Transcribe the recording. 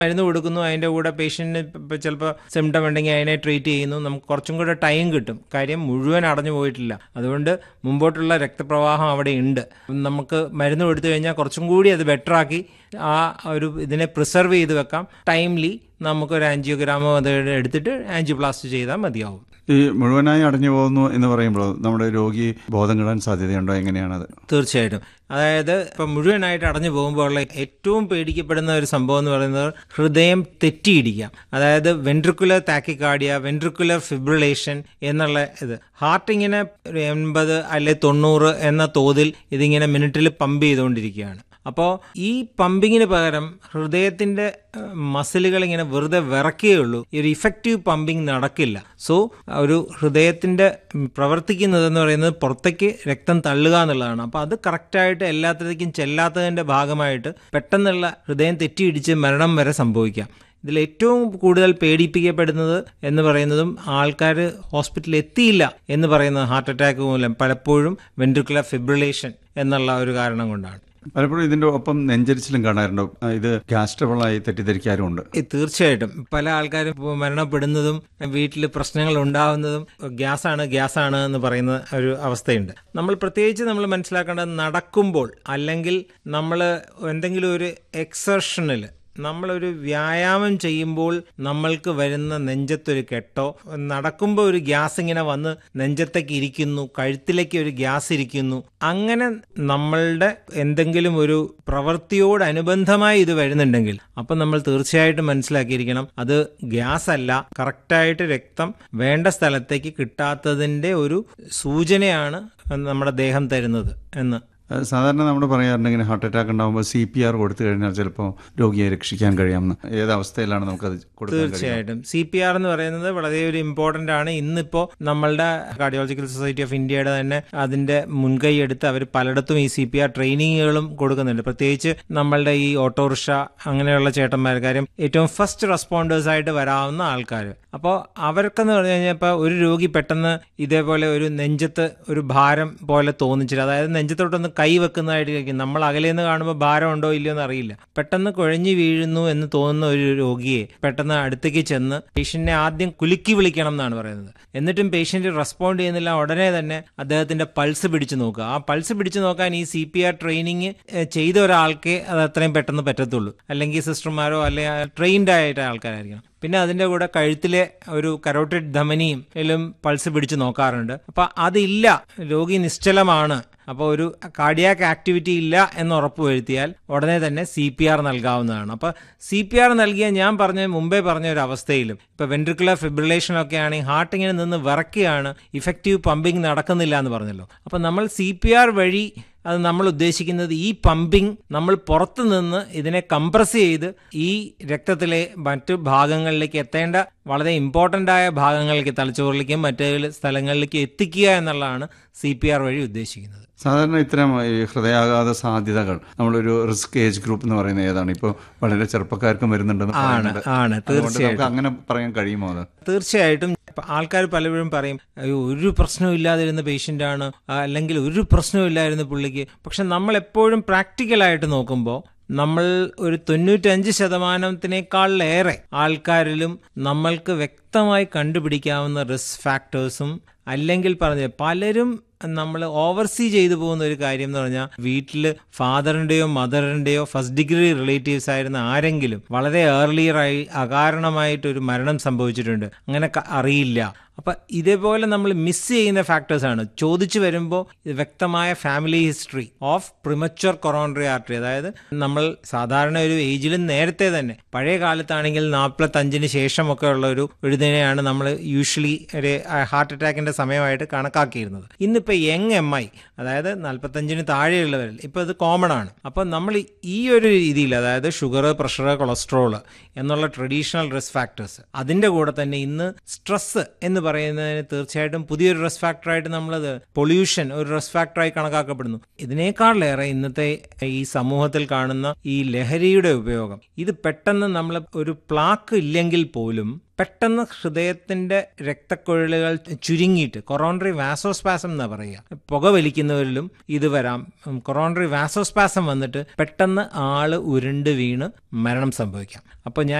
മരുന്ന് കൊടുക്കുന്നു അതിൻ്റെ കൂടെ പേഷ്യൻറ്റിന് ഇപ്പോൾ ചിലപ്പോൾ സിംറ്റം ഉണ്ടെങ്കിൽ അതിനെ ട്രീറ്റ് ചെയ്യുന്നു നമുക്ക് കുറച്ചും കൂടെ ടൈം കിട്ടും കാര്യം മുഴുവൻ അടഞ്ഞു പോയിട്ടില്ല അതുകൊണ്ട് മുമ്പോട്ടുള്ള രക്തപ്രവാഹം അവിടെ ഉണ്ട് നമുക്ക് മരുന്ന് കൊടുത്തു കഴിഞ്ഞാൽ കുറച്ചും കൂടി അത് ബെറ്ററാക്കി ആ ഒരു ഇതിനെ പ്രിസർവ് ചെയ്ത് വെക്കാം ടൈംലി നമുക്കൊരു ആൻജിയോഗ്രാമോ അത് എടുത്തിട്ട് ആൻജിയോപ്ലാസ്റ്റ് ചെയ്താൽ മതിയാവും ഈ മുഴുവനായി അടഞ്ഞു പോകുന്നു എന്ന് പറയുമ്പോൾ നമ്മുടെ രോഗി ബോധം കെടാൻ സാധ്യതയുണ്ടോ എങ്ങനെയാണത് തീർച്ചയായിട്ടും അതായത് ഇപ്പം മുഴുവനായിട്ട് അടഞ്ഞു പോകുമ്പോൾ ഉള്ള ഏറ്റവും പേടിക്കപ്പെടുന്ന ഒരു സംഭവം എന്ന് പറയുന്നത് ഹൃദയം തെറ്റിയിടിക്കാം അതായത് വെൻട്രിക്കുലർ താക്കിക്കാർഡിയ വെൻട്രിക്കുലർ ഫിബ്രിലേഷൻ എന്നുള്ള ഇത് ഹാർട്ട് ഇങ്ങനെ ഒരു എൺപത് അല്ലെ തൊണ്ണൂറ് എന്ന തോതിൽ ഇതിങ്ങനെ മിനിറ്റിൽ പമ്പ് ചെയ്തുകൊണ്ടിരിക്കുകയാണ് അപ്പോൾ ഈ പമ്പിങ്ങിന് പകരം ഹൃദയത്തിന്റെ മസിലുകൾ ഇങ്ങനെ വെറുതെ വിറക്കുകയുള്ളൂ ഈ ഒരു ഇഫക്റ്റീവ് പമ്പിങ് നടക്കില്ല സോ ഒരു ഹൃദയത്തിന്റെ പ്രവർത്തിക്കുന്നതെന്ന് പറയുന്നത് പുറത്തേക്ക് രക്തം തള്ളുക എന്നുള്ളതാണ് അപ്പോൾ അത് കറക്റ്റായിട്ട് എല്ലാത്തിലേക്കും ചെല്ലാത്തതിന്റെ ഭാഗമായിട്ട് പെട്ടെന്നുള്ള ഹൃദയം തെറ്റിയിടിച്ച് മരണം വരെ സംഭവിക്കാം ഇതിൽ ഏറ്റവും കൂടുതൽ പേടിപ്പിക്കപ്പെടുന്നത് എന്ന് പറയുന്നതും ആൾക്കാർ ഹോസ്പിറ്റലിൽ എത്തിയില്ല എന്ന് പറയുന്നത് ഹാർട്ട് അറ്റാക്ക് മൂലം പലപ്പോഴും വെൻട്രിക്കുലർ ഫിബ്രിലേഷൻ എന്നുള്ള ഒരു കാരണം കൊണ്ടാണ് പലപ്പോഴും ഇതിന്റെ ഒപ്പം നെഞ്ചരിച്ചിലും കാണാറുണ്ട് ഇത് ഗ്യാസ് ട്രബിളായി തെറ്റിദ്ധരിക്കാറുമുണ്ട് ഈ തീർച്ചയായിട്ടും പല ആൾക്കാരും ഇപ്പോൾ മരണപ്പെടുന്നതും വീട്ടിൽ പ്രശ്നങ്ങൾ ഉണ്ടാവുന്നതും ഗ്യാസാണ് ഗ്യാസാണ് എന്ന് പറയുന്ന ഒരു അവസ്ഥയുണ്ട് നമ്മൾ പ്രത്യേകിച്ച് നമ്മൾ മനസ്സിലാക്കേണ്ടത് നടക്കുമ്പോൾ അല്ലെങ്കിൽ നമ്മൾ എന്തെങ്കിലും ഒരു എക്സർഷനിൽ നമ്മളൊരു വ്യായാമം ചെയ്യുമ്പോൾ നമ്മൾക്ക് വരുന്ന നെഞ്ചത്തൊരു കെട്ടോ നടക്കുമ്പോൾ ഒരു ഗ്യാസ് ഇങ്ങനെ വന്ന് നെഞ്ചത്തേക്ക് ഇരിക്കുന്നു കഴുത്തിലേക്ക് ഒരു ഗ്യാസ് ഇരിക്കുന്നു അങ്ങനെ നമ്മളുടെ എന്തെങ്കിലും ഒരു പ്രവൃത്തിയോടനുബന്ധമായി ഇത് വരുന്നുണ്ടെങ്കിൽ അപ്പം നമ്മൾ തീർച്ചയായിട്ടും മനസ്സിലാക്കിയിരിക്കണം അത് ഗ്യാസ് അല്ല കറക്റ്റായിട്ട് രക്തം വേണ്ട സ്ഥലത്തേക്ക് കിട്ടാത്തതിൻ്റെ ഒരു സൂചനയാണ് നമ്മുടെ ദേഹം തരുന്നത് എന്ന് സാധാരണ നമ്മൾ പറയാറുണ്ട് ഇങ്ങനെ ഹാർട്ട് അറ്റാക്ക് ഉണ്ടാകുമ്പോൾ സി പി ആർ കൊടുത്തു കഴിഞ്ഞാൽ ചിലപ്പോൾ രോഗിയെ രക്ഷിക്കാൻ കഴിയാമെന്ന് ഏത് അവസ്ഥയിലാണ് നമുക്കത് കൊടുക്കാൻ കഴിയുക? തീർച്ചയായിട്ടും സി പി ആർ എന്ന് പറയുന്നത് വളരെ ഒരു ഇമ്പോർട്ടന്റ് ആണ് ഇന്നിപ്പോ നമ്മളുടെ കാർഡിയോളജിക്കൽ സൊസൈറ്റി ഓഫ് ഇന്ത്യയുടെ തന്നെ അതിന്റെ മുൻകൈ എടുത്ത് അവർ പലയിടത്തും ഈ സി പി ആർ ട്രെയിനിങ്ങുകളും കൊടുക്കുന്നുണ്ട് പ്രത്യേകിച്ച് നമ്മളുടെ ഈ ഓട്ടോറിക്ഷ അങ്ങനെയുള്ള ചേട്ടന്മാർ കാര്യം ഏറ്റവും ഫസ്റ്റ് റെസ്പോണ്ടേഴ്സ് ആയിട്ട് വരാവുന്ന ആൾക്കാർ അപ്പോൾ അവർക്കെന്ന് പറഞ്ഞു കഴിഞ്ഞാൽ ഇപ്പോൾ ഒരു രോഗി പെട്ടെന്ന് ഇതേപോലെ ഒരു നെഞ്ചത്ത് ഒരു ഭാരം പോലെ തോന്നിച്ചില്ല അതായത് നെഞ്ചത്തോട്ടൊന്ന് കൈ വെക്കുന്നതായിട്ട് നമ്മൾ അകലെ നിന്ന് കാണുമ്പോൾ ഭാരം ഉണ്ടോ ഇല്ലയോ എന്ന് അറിയില്ല പെട്ടെന്ന് കുഴഞ്ഞു വീഴുന്നു എന്ന് തോന്നുന്ന ഒരു രോഗിയെ പെട്ടെന്ന് അടുത്തേക്ക് ചെന്ന് പേഷ്യന്റിനെ ആദ്യം കുലുക്കി വിളിക്കണം എന്നാണ് പറയുന്നത് എന്നിട്ടും പേഷ്യന്റ് റെസ്പോണ്ട് ചെയ്യുന്നില്ല ഉടനെ തന്നെ അദ്ദേഹത്തിന്റെ പൾസ് പിടിച്ചു നോക്കുക ആ പൾസ് പിടിച്ചു നോക്കാൻ ഈ സി പി ആർ ട്രെയിനിങ് ചെയ്ത ഒരാൾക്കേ അത് അത്രയും പെട്ടെന്ന് പറ്റത്തുള്ളൂ അല്ലെങ്കിൽ സിസ്റ്റർമാരോ അല്ലെങ്കിൽ ട്രെയിൻഡ് ആയിട്ട് ആൾക്കാരായിരിക്കണം പിന്നെ അതിന്റെ കൂടെ കഴുത്തിലെ ഒരു കരോട്ടിഡ് ധമനിയും എല്ലാം പൾസ് പിടിച്ച് നോക്കാറുണ്ട് അപ്പൊ അതില്ല രോഗി നിശ്ചലമാണ് അപ്പോൾ ഒരു കാർഡിയാക് ആക്ടിവിറ്റി ഇല്ല എന്ന് ഉറപ്പുവരുത്തിയാൽ ഉടനെ തന്നെ സി പി ആർ നൽകാവുന്നതാണ് അപ്പോൾ സി പി ആർ നൽകിയ ഞാൻ പറഞ്ഞ മുമ്പേ പറഞ്ഞ ഒരു അവസ്ഥയിലും ഇപ്പോൾ വെൻട്രിക്കുലർ ഫിബ്രിലേഷൻ ഒക്കെ ആണെങ്കിൽ ഹാർട്ട് ഇങ്ങനെ നിന്ന് വിറക്കുകയാണ് ഇഫക്റ്റീവ് പമ്പിങ് നടക്കുന്നില്ല എന്ന് പറഞ്ഞല്ലോ അപ്പോൾ നമ്മൾ സി പി ആർ വഴി അത് നമ്മൾ ഉദ്ദേശിക്കുന്നത് ഈ പമ്പിങ് നമ്മൾ പുറത്തു നിന്ന് ഇതിനെ കംപ്രസ് ചെയ്ത് ഈ രക്തത്തിലെ മറ്റു ഭാഗങ്ങളിലേക്ക് എത്തേണ്ട വളരെ ഇമ്പോർട്ടൻ്റ് ആയ ഭാഗങ്ങളിലേക്ക് തലച്ചോറിലേക്കും മറ്റു സ്ഥലങ്ങളിലേക്കും എത്തിക്കുക എന്നുള്ളതാണ് സി പി ആർ വഴി ഉദ്ദേശിക്കുന്നത് സാധാരണ ഇത്തരം ഈ ഹൃദയാഘാത സാധ്യതകൾ നമ്മളൊരു റിസ്ക് ഏജ് ഗ്രൂപ്പ് എന്ന് പറയുന്നത് ഏതാണ് ഇപ്പോൾ വളരെ ചെറുപ്പക്കാർക്കും വരുന്നുണ്ടെന്ന് ആണ് പറയുന്നുണ്ട് ആണ് അതുകൊണ്ട് നമുക്ക് തീർച്ചയായിട്ടും അങ്ങനെ പറയാൻ കഴിയുമോ അത് തീർച്ചയായിട്ടും ആൾക്കാർ പലപ്പോഴും പറയും അയ്യോ ഒരു പ്രശ്നവും ഇല്ലാതിരുന്ന പേഷ്യൻ്റ് ആണ് ആ, അല്ലെങ്കിൽ ഒരു പ്രശ്നവും ഇല്ലായിരുന്നു പുള്ളിക്ക് പക്ഷെ നമ്മൾ എപ്പോഴും പ്രാക്ടിക്കലായിട്ട് നോക്കുമ്പോൾ നമ്മൾ ഒരു തൊണ്ണൂറ്റഞ്ച് ശതമാനത്തിനേക്കാളിലേറെ ആൾക്കാരിലും നമ്മൾക്ക് വ്യക്തമായി കണ്ടുപിടിക്കാവുന്ന റിസ്ക് ഫാക്ടേഴ്സും അല്ലെങ്കിൽ പറഞ്ഞ പലരും നമ്മൾ ഓവർസീ ചെയ്തു പോകുന്ന ഒരു കാര്യം എന്ന് പറഞ്ഞാൽ വീട്ടിൽ ഫാദറിൻ്റെയോ മദറിൻ്റെയോ ഫസ്റ്റ് ഡിഗ്രി റിലേറ്റീവ്സ് ആയിരുന്ന ആരെങ്കിലും വളരെ ഏർലിയറായി അകാരണമായിട്ട് ഒരു മരണം സംഭവിച്ചിട്ടുണ്ട് അങ്ങനെ ക- അറിയില്ല അപ്പം ഇതേപോലെ നമ്മൾ മിസ് ചെയ്യുന്ന ഫാക്ടേഴ്സ് ആണ് ചോദിച്ചു വരുമ്പോൾ ഇത് വ്യക്തമായ family history of premature coronary artery അതായത് നമ്മൾ സാധാരണ ഒരു ഏജിലും നേരത്തെ തന്നെ പഴയ കാലത്താണെങ്കിൽ നാൽപ്പത്തഞ്ചിന് ശേഷമൊക്കെ ഉള്ള ഒരു ഒരു ഇതിനെയാണ് നമ്മൾ യൂഷ്വലി ഒരു ഹാർട്ട് അറ്റാക്കിന്റെ സമയമായിട്ട് കണക്കാക്കിയിരുന്നത് ഇന്നിപ്പോൾ യങ് എം ഐ അതായത് നാൽപ്പത്തഞ്ചിന് താഴെയുള്ളവരിൽ ഇപ്പോൾ ഇത് കോമൺ ആണ് അപ്പോൾ നമ്മൾ ഈ ഒരു രീതിയിൽ അതായത് ഷുഗർ പ്രഷർ കൊളസ്ട്രോൾ എന്നുള്ള ട്രഡീഷണൽ റിസ്ക് ഫാക്ടേഴ്സ് അതിൻ്റെ കൂടെ തന്നെ ഇന്ന് സ്ട്രെസ് എന്ന് പറയുന്നതിന് തീർച്ചയായിട്ടും പുതിയൊരു റിസ്ക് ഫാക്ടറായിട്ട് നമ്മളത് പൊല്യൂഷൻ ഒരു റിസ്ക് ഫാക്ടറായി കണക്കാക്കപ്പെടുന്നു ഇതിനേക്കാളേറെ ഇന്നത്തെ ഈ സമൂഹത്തിൽ കാണുന്ന ഈ ലഹരിയുടെ ഉപയോഗം ഇത് പെട്ടെന്ന് നമ്മൾ ഒരു പ്ലാക്ക് ഇല്ലെങ്കിൽ പോലും പെട്ടെന്ന് ഹൃദയത്തിന്റെ രക്തക്കുഴലുകൾ ചുരുങ്ങിയിട്ട് കൊറോണറി വാസോസ്പാസം എന്നാ പറയുക പുക വലിക്കുന്നവരിലും ഇത് വരാം കൊറോണറി വാസോസ്പാസം വന്നിട്ട് പെട്ടെന്ന് ആള് ഉരുണ്ട് വീണ് മരണം സംഭവിക്കാം അപ്പോൾ ഞാൻ